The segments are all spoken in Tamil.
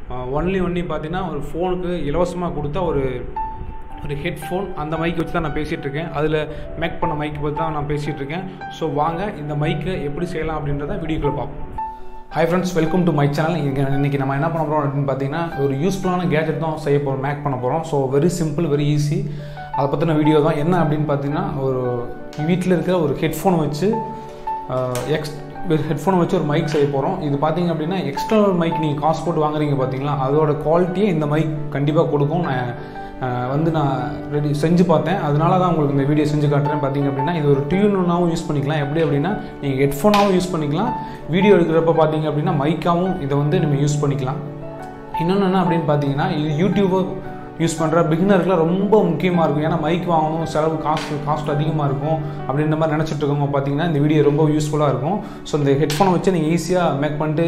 ஒன்லி ஒன்லி பார்த்தீங்கன்னா ஒரு ஃபோனுக்கு இலவசமாக கொடுத்தா ஒரு ஒரு ஹெட்ஃபோன் அந்த மைக் வச்சு தான் நான் பேசிகிட்டு இருக்கேன் அதில் மேக் பண்ண மைக் பற்றி தான் நான் பேசிகிட்டு இருக்கேன் ஸோ வாங்க இந்த மைக்கை எப்படி செய்யலாம் அப்படின்றத வீடியோக்குள்ள பார்ப்போம் hi friends welcome to my channel இங்கே இன்றைக்கி நம்ம என்ன பண்ண போகிறோம் அப்படின்னு பார்த்தீங்கன்னா ஒரு யூஸ்ஃபுல்லான கேஜெட் தான் செய்ய போகிறோம் மேக் பண்ண போகிறோம் so very simple very easy அதை பற்றின வீடியோ தான் என்ன அப்படின்னு பார்த்தீங்கன்னா ஒரு வீட்டில் இருக்கிற ஒரு ஹெட்ஃபோன் வச்சு எக்ஸ் ஹெட்ஃபோனை வச்சு ஒரு மைக் செய்ய போகிறோம் இது பார்த்தீங்க அப்படின்னா எக்ஸ்டர்னல் மைக் நீங்கள் காசு போட்டு வாங்குறீங்க பார்த்தீங்களா அதோட குவாலிட்டியே இந்த மைக் கண்டிப்பாக கொடுக்கும் நான் அஹ், வந்து நான் ரெடி செஞ்சு பார்த்தேன் அதனால தான் உங்களுக்கு இந்த வீடியோ செஞ்சு காட்டுறேன் பார்த்தீங்க அப்படின்னா இது ஒரு டியூனாகவும் யூஸ் பண்ணிக்கலாம் எப்படி அப்படின்னா நீங்கள் ஹெட்ஃபோனாகவும் யூஸ் பண்ணிக்கலாம் வீடியோ எடுக்கிறப்ப பார்த்தீங்க அப்படின்னா மைக்காகவும் இதை வந்து நம்ம யூஸ் பண்ணிக்கலாம் இன்னொன்று என்ன அப்படின்னு பார்த்தீங்கன்னா இது யூடியூபர் யூஸ் பண்ணுற பிகினருக்குலாம் ரொம்ப முக்கியமாக இருக்கும் ஏன்னா மைக் வாங்கணும் செலவு காஸ்ட் காஸ்ட் அதிகமாக இருக்கும் அப்படின்ற மாதிரி நினச்சிட்டு இருக்கவங்க பார்த்தீங்கன்னா இந்த வீடியோ ரொம்ப யூஸ்ஃபுல்லாக இருக்கும் ஸோ இந்த ஹெட்ஃபோனை வச்சு நீங்கள் ஈஸியாக மேக் பண்ணிட்டு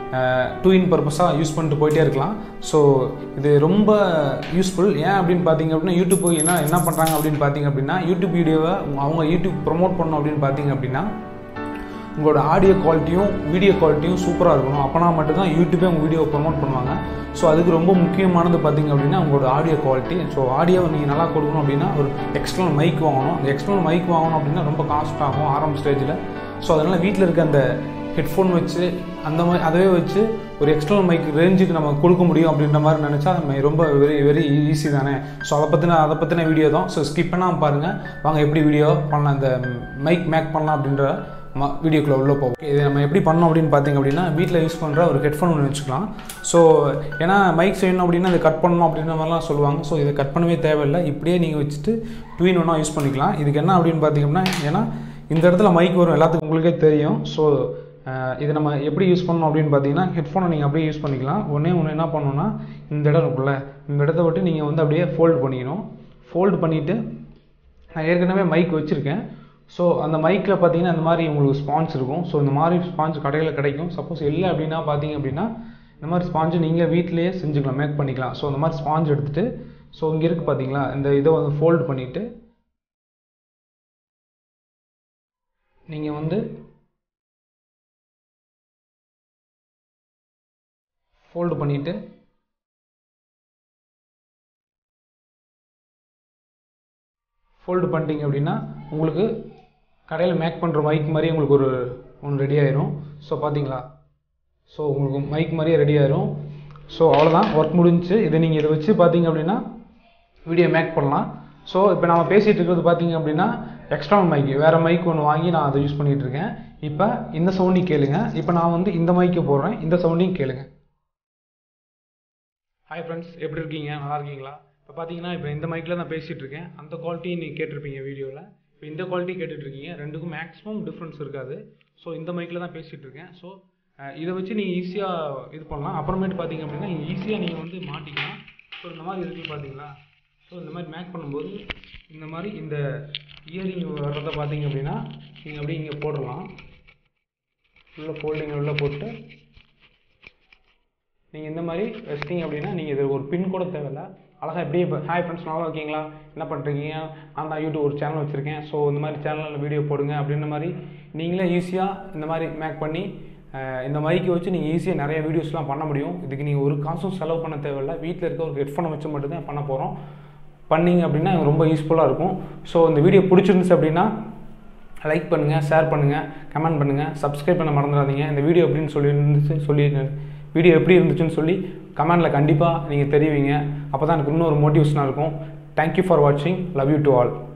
டூ இன் பர்பஸாக யூஸ் பண்ணிட்டு போயிட்டே இருக்கலாம் ஸோ இது ரொம்ப யூஸ்ஃபுல் ஏன் அப்படின்னு பார்த்தீங்க அப்படின்னா யூடியூப் என்ன என்ன பண்ணுறாங்க அப்படின்னு பார்த்தீங்க அப்படின்னா யூடியூப் வீடியோவை அவங்க யூடியூப் ப்ரொமோட் பண்ணணும் அப்படின்னு பார்த்தீங்க அப்படின்னா உங்களோட ஆடியோ குவாலிட்டியும் வீடியோ குவாலிட்டியும் சூப்பராக இருக்கணும் அப்போனா மட்டும்தான் யூடியூபே உங்கள் வீடியோவை ப்ரொமோட் பண்ணுவாங்க ஸோ அதுக்கு ரொம்ப முக்கியமானது பார்த்தீங்க அப்படின்னா உங்களோட ஆடியோ குவாலிட்டி ஸோ ஆடியோவை நீங்கள் நல்லா கொடுக்கணும் அப்படின்னா ஒரு எக்ஸ்டர்னல் மைக் வாங்கணும் அந்த எக்ஸ்டர்னல் மைக் வாங்கணும் அப்படின்னா ரொம்ப காஸ்ட் ஆகும் ஆரம்ப ஸ்டேஜில் ஸோ அதனால் வீட்டில் இருக்க அந்த ஹெட்ஃபோன் வச்சு அந்த மாதிரி அதவே வச்சு ஒரு எக்ஸ்டர்னல் மைக் ரேஞ்சுக்கு நம்ம கொடுக்க முடியும் அப்படின்ற மாதிரி நினச்சா நம்ம ரொம்ப வெரி வெரி ஈஸி தானே ஸோ அதை பற்றின அதை பற்றின வீடியோ தான் ஸோ ஸ்கிப் பண்ணாமல் பாருங்கள் வாங்க எப்படி வீடியோ பண்ணலாம் இந்த மைக் மேக் பண்ணலாம் அப்படின்ற ம வீடியோக்குள்ளே உள்ளே போகும் இது நம்ம எப்படி பண்ணோம் அப்படின்னு பார்த்தீங்க அப்படின்னா வீட்டில் யூஸ் பண்ணுற ஒரு ஹெட்ஃபோன் ஒன்று வச்சுக்கலாம் ஸோ ஏன்னா மைக் செய்யணும் அப்படின்னா அதை கட் பண்ணணும் அப்படின்ற மாதிரிலாம் சொல்லுவாங்க ஸோ இதை கட் பண்ணவே தேவையில்லை இப்படியே நீங்கள் வச்சுட்டு ட்வீன் ஒன்றா யூஸ் பண்ணிக்கலாம் இதுக்கு என்ன அப்படின்னு பார்த்தீங்கன்னா ஏன்னா இந்த இடத்துல மைக் வரும் எல்லாத்துக்கும் உங்களுக்கே தெரியும் ஸோ இது நம்ம எப்படி யூஸ் பண்ணணும் அப்படின்னு பார்த்தீங்கன்னா ஹெட்ஃபோனை நீங்கள் அப்படியே யூஸ் பண்ணிக்கலாம் ஒன்றே ஒன்று என்ன பண்ணணும்னா இந்த இடம் இருக்குல்ல இந்த இடத்த விட்டு நீங்கள் வந்து அப்படியே ஃபோல்டு பண்ணிக்கணும் ஃபோல்டு பண்ணிவிட்டு நான் ஏற்கனவே மைக் வச்சுருக்கேன் ஸோ அந்த மைக்கில் பார்த்தீங்கன்னா இந்த மாதிரி உங்களுக்கு ஸ்பான்ஸ் இருக்கும் ஸோ இந்த மாதிரி ஸ்பான்ஸ் கடையில் கிடைக்கும் சப்போஸ் இல்லை அப்படின்னா பார்த்தீங்க அப்படின்னா இந்த மாதிரி ஸ்பாஞ்சு நீங்கள் வீட்டிலேயே செஞ்சுக்கலாம் மேக் பண்ணிக்கலாம் ஸோ இந்த மாதிரி ஸ்பாஞ்ச் எடுத்துகிட்டு ஸோ இங்கே இருக்குது பார்த்தீங்களா இந்த இதை வந்து ஃபோல்டு பண்ணிவிட்டு நீங்கள் வந்து ஃபோல்டு பண்ணிவிட்டு ஃபோல்டு பண்ணிட்டீங்க அப்படின்னா உங்களுக்கு கடையில் மேக் பண்ணுற மைக் மாதிரி உங்களுக்கு ஒரு ஒன்று ரெடி ஆயிரும் ஸோ பார்த்தீங்களா ஸோ உங்களுக்கு மைக் மாதிரியே ரெடி ஆயிரும் ஸோ அவ்வளோதான் ஒர்க் முடிஞ்சுச்சு இதை நீங்கள் இதை வச்சு பார்த்தீங்க அப்படின்னா வீடியோ மேக் பண்ணலாம் ஸோ இப்போ நம்ம பேசிகிட்டு இருக்கிறது பார்த்தீங்க அப்படின்னா எக்ஸ்டர்னல் மைக் வேறு மைக் ஒன்று வாங்கி நான் அதை யூஸ் பண்ணிகிட்டு இருக்கேன் இப்போ இந்த சவுண்டையும் கேளுங்க இப்போ நான் வந்து இந்த மைக்கை போடுறேன் இந்த சவுண்டையும் கேளுங்க ஹாய் ஃப்ரெண்ட்ஸ் எப்படி இருக்கீங்க நல்லா இருக்கீங்களா இப்போ பார்த்தீங்கன்னா இப்போ இந்த மைக்கில் தான் பேசிகிட்டு இருக்கேன் அந்த குவாலிட்டி நீங்கள் கேட்டிருப்பீங்க வீடியோவில் இப்போ இந்த குவாலிட்டி கேட்டுட்ருக்கீங்க ரெண்டுக்கும் மேக்ஸிமம் டிஃப்ரென்ஸ் இருக்காது ஸோ இந்த மைக்கில் தான் பேசிகிட்டு இருக்கேன் ஸோ இதை வச்சு நீங்கள் ஈஸியாக இது பண்ணலாம் அப்புறமேட்டு பார்த்தீங்க அப்படின்னா ஈஸியாக நீங்கள் வந்து மாட்டிக்கலாம் ஸோ இந்த மாதிரி இருக்குது பார்த்தீங்களா ஸோ இந்த மாதிரி மேக் பண்ணும்போது இந்த மாதிரி இந்த இயரிங் வர்றதை பார்த்தீங்க அப்படின்னா நீங்கள் அப்படியே இங்கே போடலாம் உள்ள ஃபோல்டிங் உள்ளே போட்டு நீங்கள் இந்த மாதிரி வச்சிட்டிங்க அப்படின்னா நீங்கள் இது ஒரு பின் கூட தேவையில்ல அழகாக எப்படியே இப்போ ஹாய் ஃப்ரெண்ட்ஸ் நல்லா இருக்கீங்களா என்ன பண்ணுறீங்க நான் தான் யூடியூப் ஒரு சேனல் வச்சுருக்கேன் ஸோ இந்த மாதிரி சேனலில் வீடியோ போடுங்க அப்படின்ற மாதிரி நீங்களே ஈஸியாக இந்த மாதிரி மேக் பண்ணி அஹ், இந்த மைக்கை வச்சு நீங்கள் ஈஸியாக நிறைய வீடியோஸ்லாம் பண்ண முடியும் இதுக்கு நீங்கள் ஒரு காசும் செலவு பண்ண தேவையில்ல வீட்டில் இருக்க ஒரு ஹெட்ஃபோனை வச்சு மட்டும்தான் பண்ண போகிறோம் பண்ணீங்க அப்படின்னா ரொம்ப யூஸ்ஃபுல்லாக இருக்கும் ஸோ இந்த வீடியோ பிடிச்சிருந்துச்சு அப்படின்னா லைக் பண்ணுங்கள் ஷேர் பண்ணுங்கள் கமெண்ட் பண்ணுங்கள் சப்ஸ்கிரைப் பண்ண மறந்துடாதீங்க இந்த வீடியோ எப்படின்னு சொல்லி இருந்துச்சு சொல்லி வீடியோ எப்படி இருந்துச்சுன்னு சொல்லி கமெண்டில் கண்டிப்பாக நீங்கள் தெரிவிங்க அப்போ தான் எனக்கு இன்னும் ஒரு மோட்டிவேஷனாக இருக்கும் தேங்க்யூ ஃபார் வாட்சிங் லவ் யூ டு ஆல்